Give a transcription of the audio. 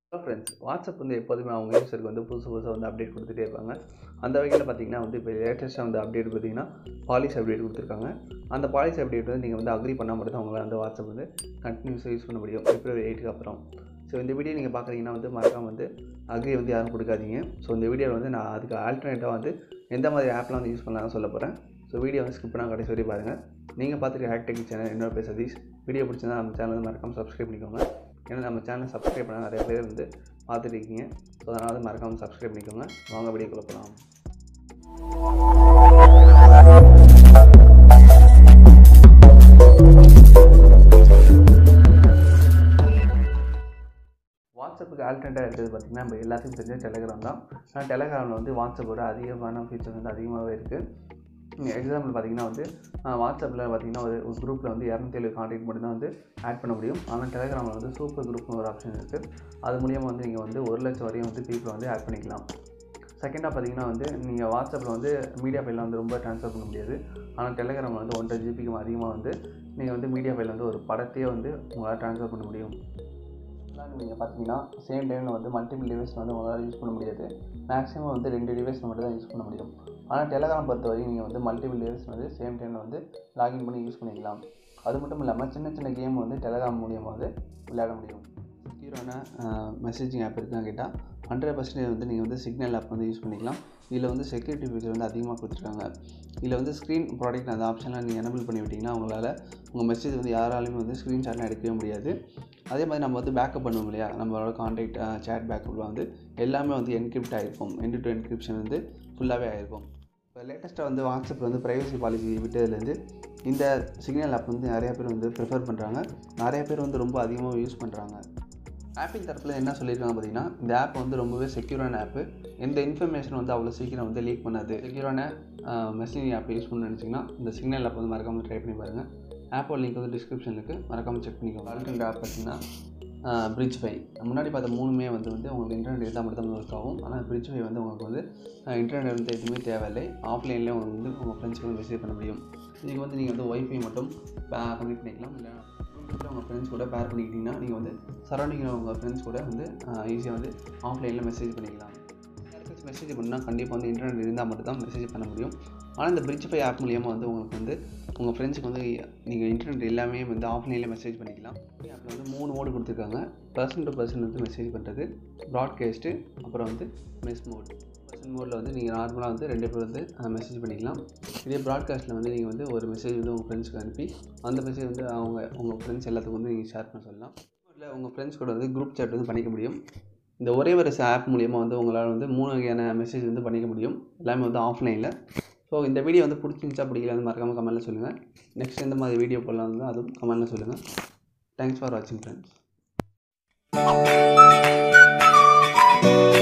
hello friends WhatsApp வந்து எப்போதுமே அவங்க யூஸருக்கு வந்து புதுசு புதுசாக வந்து அப்டேட் கொடுத்துட்டே இருப்பாங்க அந்த வகையில் பார்த்தீங்கன்னா வந்து இப்போ லேட்டஸ்ட்டாக வந்து அப்டேட் பார்த்தீங்கன்னா பாலிசி அப்டேட் கொடுத்துருக்காங்க அந்த பாலிசி அப்டேட் வந்து நீங்கள் வந்து அக்ரி பண்ணால் மட்டும் தான் உங்களால் வந்து வாட்ஸ்அப் வந்து கண்டினியூஸாக யூஸ் பண்ண முடியும் பிப்ரவரி எயிட்டுக்கு அப்புறம் ஸோ இந்த வீடியோ நீங்கள் பார்க்குறீங்கன்னா வந்து மறக்காம வந்து அக்ரி வந்து யாரும் கொடுக்காதீங்க ஸோ இந்த வீடியோவில் வந்து நான் அதுக்கு ஆல்டர்னேட்டாக வந்து எந்த மாதிரி ஆப்லாம் வந்து யூஸ் பண்ணலாம்னு சொல்ல போகிறேன் ஸோ வீடியோ வந்து ஸ்கிப் பண்ணால் கடைசி வரை பாருங்கள் நீங்கள் பார்த்துட்டு ஹேக்டெக் சேனல் என்னோட பேர் சதீஷ் வீடியோ பிடிச்சிருந்தா நம்ம சேனல் வந்து மறக்காமல் சப்ஸ்கிரைப் பண்ணிக்கோங்க ஏன்னா நம்ம சேனலை சப்ஸ்கிரைப் பண்ண நிறைய பேர் வந்து பார்த்துட்டு இருக்கீங்க ஸோ அதனால் வந்து மறக்காமல் சப்ஸ்கிரைப் பண்ணிக்கோங்க வாங்க வீடியோக்குள்ள போகலாம் வாட்ஸ்அப்புக்கு ஆல்டர்னேட்டாக இருக்கிறது பார்த்திங்கன்னா நம்ம எல்லாத்துக்கும் தெரிஞ்ச டெலகிராம் தான் ஆனால் டெலகிராமில் வந்து வாட்ஸ்அப்போட அதிகமான ஃபீச்சர்ஸ் வந்து அதிகமாகவே இருக்குது எக்ஸாம்பிள் பார்த்தீங்கன்னா வந்து வாட்ஸ்அப்பில் பார்த்தீங்கன்னா ஒரு ஒரு குரூப்பில் வந்து இரநூத்தேழு கான்டாக்ட் மட்டும் தான் வந்து ஆட் பண்ண முடியும் ஆனால் டெலகிராமில் வந்து சூப்பர் குரூப்னு ஒரு ஆப்ஷன் இருக்குது அது மூலியமாக வந்து நீங்கள் வந்து ஒரு லட்சம் வரையும் வந்து பீப்புளை வந்து ஆட் பண்ணிக்கலாம் செகண்டாக பார்த்தீங்கன்னா வந்து நீங்கள் வாட்ஸ்அப்பில் வந்து மீடியா ஃபைலில் வந்து ரொம்ப ட்ரான்ஸ்ஃபர் பண்ண முடியாது ஆனால் டெலகிராமில் வந்து ஒன்றரை ஜிபிக்கு அதிகமாக வந்து நீங்கள் வந்து மீடியா ஃபைல் வந்து ஒரு படத்தையே வந்து உங்களால் ட்ரான்ஸ்ஃபர் பண்ண முடியும் நீங்கள் பார்த்தீங்கன்னா சேம் டைமில் வந்து மல்டிபிள் டிவைஸில் வந்து உங்களால் யூஸ் பண்ண முடியாது மேக்ஸிமம் வந்து ரெண்டு டிவைஸில் மட்டும் தான் யூஸ் பண்ண முடியும் ஆனால் டெலகிராம் பொறுத்த வரைக்கும் நீங்கள் வந்து மல்டிபிள் டிவைஸ் வந்து சேம் டைமில் வந்து லாகின் பண்ணி யூஸ் பண்ணிக்கலாம் அது மட்டும் இல்லாமல் சின்ன சின்ன கேம் வந்து டெலகிராம் மூலியமாக வந்து விளையாட முடியும் செக்யூரான மெசேஜிங் ஆப் இருக்கான்னு கேட்டால் ஹண்ட்ரட் பர்சன்டேஜ் வந்து நீங்கள் வந்து சிக்னல் ஆப் வந்து யூஸ் பண்ணிக்கலாம் இதில் வந்து செக்யூரிட்டி ஃபீச்சர் வந்து அதிகமாக கொடுத்துருக்காங்க இதில் வந்து ஸ்க்ரீன் ப்ராடக்ட் அந்த ஆப்ஷன்லாம் நீங்கள் எனபிள் பண்ணி விட்டிங்கன்னா உங்களால் உங்கள் மெசேஜ் வந்து யாராலையுமே வந்து ஸ்க்ரீன்ஷாட்லாம் எடுக்கவே முடியாது அதே மாதிரி நம்ம வந்து பேக்கப் பண்ணுவோம் இல்லையா நம்மளோட கான்டாக்ட் சேட் பேக்கப்பில் வந்து எல்லாமே வந்து என்கிரிப்ட் ஆகிருக்கும் எண்டு டு என்கிரிப்ஷன் வந்து ஃபுல்லாகவே ஆகிருக்கும் இப்போ லேட்டஸ்ட்டாக வந்து வாட்ஸ்அப் வந்து ப்ரைவசி பாலிசி விட்டதுலேருந்து இந்த சிக்னல் ஆப் வந்து நிறைய பேர் வந்து ப்ரிஃபர் பண்ணுறாங்க நிறைய பேர் வந்து ரொம்ப அதிகமாக யூஸ் பண்ணுறாங்க ஆப்பிள் தரப்பில் என்ன சொல்லியிருக்காங்க பார்த்தீங்கன்னா இந்த ஆப் வந்து ரொம்பவே செக்யூரான ஆப்பு எந்த இன்ஃபர்மேஷன் வந்து அவ்வளோ சீக்கிரம் வந்து லீக் பண்ணாது செக்யூரான மெசேஜிங் ஆப் யூஸ் பண்ண நினச்சிங்கன்னா இந்த சிக்னல் ஆப் வந்து மறக்காமல் ட்ரை பண்ணி பாருங்கள் ஆப்போட லிங்க் வந்து டிஸ்கிரிப்ஷனில் இருக்குது மறக்காமல் செக் பண்ணிக்கோங்க ஆல்டர்னேட் ஆப் பார்த்தீங்கன்னா பிரிட்ஜ் ஃபை முன்னாடி பார்த்த மூணுமே வந்து வந்து உங்களுக்கு இன்டர்நெட் இருந்தால் மட்டும் தான் ஒர்க் ஆகும் ஆனால் பிரிட்ஜ் ஃபை வந்து உங்களுக்கு வந்து இன்டர்நெட் வந்து எதுவுமே தேவையில்லை ஆஃப்லைன்லேயே உங்களுக்கு வந்து உங்கள் ஃப்ரெண்ட்ஸ்க்கு வந்து மெசேஜ் பண்ண முடியும் நீங்கள் வந்து நீங்கள் வந்து ஒய்ஃபை மட்டும் கனெக்ட் பண்ணிக்கலாம் இல்லை ப்ளூடூத்தில் உங்கள் ஃப்ரெண்ட்ஸ் கூட பேர் பண்ணிக்கிட்டிங்கன்னா நீங்கள் வந்து சரௌண்டிங்கில் உங்கள் ஃப்ரெண்ட்ஸ் கூட வந்து ஈஸியாக வந்து ஆஃப்லைனில் மெசேஜ் பண்ணிக்கலாம் யாருக்காச்சும் மெசேஜ் பண்ணால் கண்டிப்பாக வந்து இன்டர்நெட் இருந்தால் மட்டும் தான் மெசேஜ் பண்ண முடியும் ஆனால் இந்த பிரிட்ஜ் ஃபை ஆப் மூலியமாக வந்து உங்களுக்கு வந்து உங்கள் ஃப்ரெண்ட்ஸுக்கு வந்து நீங்கள் இன்டர்நெட் எல்லாமே வந்து ஆஃப்லைனில் மெசேஜ் பண்ணிக்கலாம் ஆப்பில் வந்து மூணு மோடு கொடுத்துருக்காங்க பர்சன் டு பர்சன் வந்து மெசேஜ் பண்ணுறது ப்ராட்காஸ்ட்டு அப்புறம் வந்து மெஸ் மோட் பர்சன் மோடில் வந்து நீங்கள் நார்மலாக வந்து ரெண்டு பேர் வந்து மெசேஜ் பண்ணிக்கலாம் இதே ப்ராட்காஸ்ட்டில் வந்து நீங்கள் வந்து ஒரு மெசேஜ் வந்து உங்கள் ஃப்ரெண்ட்ஸ்க்கு அனுப்பி அந்த மெசேஜ் வந்து அவங்க உங்கள் ஃப்ரெண்ட்ஸ் எல்லாத்துக்கும் வந்து நீங்கள் ஷேர் பண்ண சொல்லலாம் இல்லை உங்கள் ஃப்ரெண்ட்ஸ் கூட வந்து குரூப் சாட் வந்து பண்ணிக்க முடியும் இந்த ஒரே ஒரு ஆப் மூலியமாக வந்து உங்களால் வந்து மூணு வகையான மெசேஜ் வந்து பண்ணிக்க முடியும் எல்லாமே வந்து ஆஃப்லைனில் ஸோ இந்த வீடியோ வந்து பிடிச்சிருந்துச்சா பிடிக்கலன்னு மறக்காமல் கமெண்ட்டில் சொல்லுங்கள் நெக்ஸ்ட் எந்த மாதிரி வீடியோ போடலாம் வந்து அதுவும் கமெண்ட்டில் சொல்லுங்கள் தேங்க்ஸ் ஃபார் வாட்சிங் ஃப்ரெண்ட்ஸ்